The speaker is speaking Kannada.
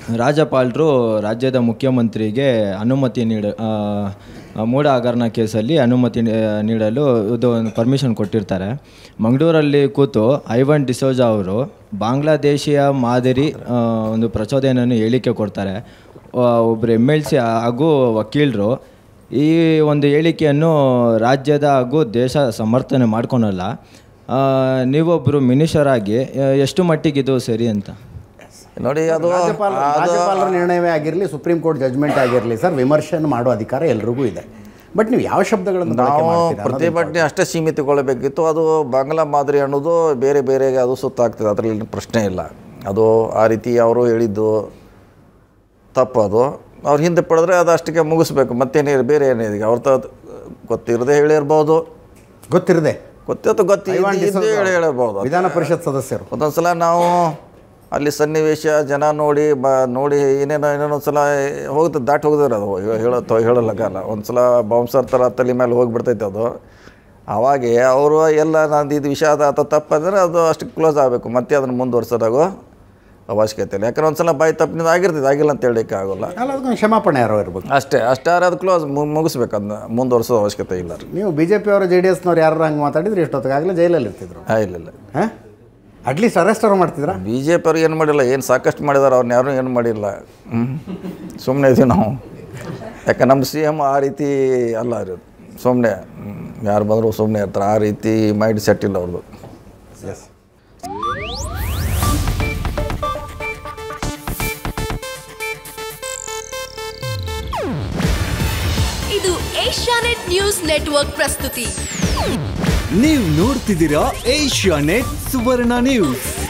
ರಾಜ್ಯಪಾಲರು ರಾಜ್ಯದ ಮುಖ್ಯಮಂತ್ರಿಗೆ ಅನುಮತಿ ನೀಡ ಆ, ಆ, ಮೂಢ ಹಗರಣ ಕೇಸಲ್ಲಿ ಅನುಮತಿ ನೀ- ನೀಡಲು ಇದು ಒಂದು ಪರ್ಮಿಷನ್ ಕೊಟ್ಟಿರ್ತಾರೆ ಮಂಗಳೂರಲ್ಲಿ ಕೂತು ಐವನ್ ಡಿಸೋಜಾ ಅವರು ಬಾಂಗ್ಲಾದೇಶಿಯ ಮಾದರಿ ಆ, ಒಂದು ಪ್ರಚೋದನೆಯನ್ನು ಹೇಳಿಕೆ ಕೊಡ್ತಾರೆ ಒಬ್ಬರು ಎಮ್ ಎಲ್ ಸಿ ಹಾಗೂ ವಕೀಲರು ಈ ಒಂದು ಹೇಳಿಕೆಯನ್ನು ರಾಜ್ಯದ ಹಾಗೂ ದೇಶ ಸಮರ್ಥನೆ ಮಾಡ್ಕೊಳಲ್ಲ ಆ, ನೀವೊಬ್ಬರು ಮಿನಿಸ್ಟರ್ ಆಗಿ ಆ, ಎಷ್ಟು ಮಟ್ಟಿಗೆ ಇದು ಸರಿ ಅಂತ ನೋಡಿ ಅದು ರಾಜ್ಯಪಾಲ ರಾಜ್ಯಪಾಲರ ನಿರ್ಣಯವೇ ಆಗಿರಲಿ ಸುಪ್ರೀಂ ಕೋರ್ಟ್ ಜಜ್ಮೆಂಟ್ ಆಗಿರಲಿ ಸರ್ ವಿಮರ್ಶೆಯನ್ನು ಮಾಡೋ ಅಧಿಕಾರ ಎಲ್ರಿಗೂ ಇದೆ ಬಟ್ ನೀವು ಯಾವ ಶಬ್ದಗಳನ್ನು ಬಳಕೆ ನಾವು ಮಾಡ್ತೀರಾ ಅನ್ನೋದು ಪ್ರತಿಭಟನೆ ಅಷ್ಟೇ ಸೀಮಿತಗೊಳ್ಳಬೇಕಿತ್ತು ಅದು ಬಾಂಗ್ಲಾ ಮಾದರಿ ಅನ್ನೋದು ಬೇರೆ ಬೇರೆಗೆ ಅದು ಸುತ್ತಾಗ್ತದೆ ಅದರಲ್ಲಿ ಪ್ರಶ್ನೆ ಇಲ್ಲ ಅದು ಆ ರೀತಿ ಅವರು ಹೇಳಿದ್ದು ತಪ್ಪು ಅದು ಅವ್ರು ಹಿಂದೆ ಪಡೆದ್ರೆ ಅದು ಅಷ್ಟಕ್ಕೆ ಮುಗಿಸ್ಬೇಕು ಮತ್ತೇನೇ ಬೇರೆ ಏನಿದೆ ಅವ್ರ ತ ಗೊತ್ತಿರದೆ ಹೇಳಿರ್ಬೋದು ಗೊತ್ತಿರದೆ ಗೊತ್ತಿತ್ತು ಗೊತ್ತಿ ಐವಾನ್ ಇದ್ದು ಡಿಸೋಜಾ ಹೇಳಿ ಹೇಳಿರ್ಬೋದು ವಿಧಾನ ಪರಿಷತ್ ಸದಸ್ಯರು ಒಂದೊಂದು ಸಲ ನಾವು ಅಲ್ಲಿ ಸನ್ನಿವೇಶ ಜನ ನೋಡಿ ಬ ನೋಡಿ ಏನೇನೋ ಏನೇನೋ ಸಲ ಹೋಗ್ತದೆ ದಾಟಿ ಹೋಗಿದ್ರೆ ಅದು ಹೇಳೋ ಹೇಳೋಲ್ಲಕ್ಕಲ್ಲ ಒಂದು ಸಲ ಬಾಂಬ್ಸರ್ ಥರ ತಲೆ ಮೇಲೆ ಹೋಗಿಬಿಡ್ತೈತೆ ಅದು ಅವಾಗೆ ಅವರು ಎಲ್ಲ ನಂದು ಇದು ವಿಷಾದ ಅಥವಾ ತಪ್ಪಂದರೆ ಅದು ಅಷ್ಟು ಕ್ಲೋಸ್ ಆಗಬೇಕು ಮತ್ತೆ ಅದನ್ನು ಮುಂದುವರ್ಸೋದಾಗೋ ಅವಶ್ಯಕತೆ ಇಲ್ಲ ಯಾಕಂದ್ರೆ ಒಂದು ಸಲ ಬಾಯಿ ತಪ್ಪಿನಿಂದ ಆಗಿರ್ತೈತೆ ಆಗಿಲ್ಲ ಅಂತ ಹೇಳಲಿಕ್ಕೆ ಆಗೋಲ್ಲ ಅಲ್ಲ ಅದಕ್ಕೊಂದು ಕ್ಷಮಾಪಣೆ ಯಾರೋ ಇರ್ಬೇಕು ಅಷ್ಟೇ ಅಷ್ಟಾದ್ರೆ ಅದು ಕ್ಲೋಸ್ ಮುಗಿಸ್ಬೇಕು ಅದನ್ನ ಮುಂದುವರ್ಸೋ ಅವಶ್ಯಕತೆ ಇಲ್ಲ ರೀ ನೀವು ಬಿ ಜೆ ಪಿಯವರು ಜೆ ಡಿ ಎಸ್ನವ್ರು ಯಾರು ಹಂಗೆ ಮಾತಾಡಿದ್ರೆ ಎಷ್ಟೊತ್ತಿಗಾಗಲೇ ಜೈಲಲ್ಲಿ ಇರ್ತಿದ್ರು ಹಾಂ ಇಲ್ಲ ಇಲ್ಲ ಹಾಂ ಅಟ್ಲೀಸ್ಟ್ ಅರೆಸ್ಟ್ ಅವ್ರು ಮಾಡ್ತಿದ್ರಾ ಬಿ ಜೆ ಪಿಯವ್ರು ಏನು ಮಾಡಿಲ್ಲ ಏನು ಸಾಕಷ್ಟು ಮಾಡಿದಾರೆ ಅವ್ರನ್ನ ಯಾರೂ ಏನು ಮಾಡಿಲ್ಲ ಸುಮ್ಮನೆ ಇದೀವಿ ನಾವು ಯಾಕೆ ನಮ್ಮ ಸಿ ಎಮ್ ಆ ರೀತಿ ಅಲ್ಲ ಇರೋದು ಸುಮ್ಮನೆ ಯಾರು ಬಂದರೂ ಸುಮ್ಮನೆ ಇರ್ತಾರೆ ಆ ರೀತಿ ಮೈಂಡ್ ಸೆಟ್ ಇಲ್ಲ ಅವ್ರದ್ದು ಎಸ್ ಇದು ಏಷ್ಯಾನೆಟ್ ನ್ಯೂಸ್ ನೆಟ್ವರ್ಕ್ ಪ್ರಸ್ತುತಿ ನೀವು ನೋಡ್ತಿದ್ದೀರಾ ಏಷ್ಯಾ ನೆಟ್ ಸುವರ್ಣ ನ್ಯೂಸ್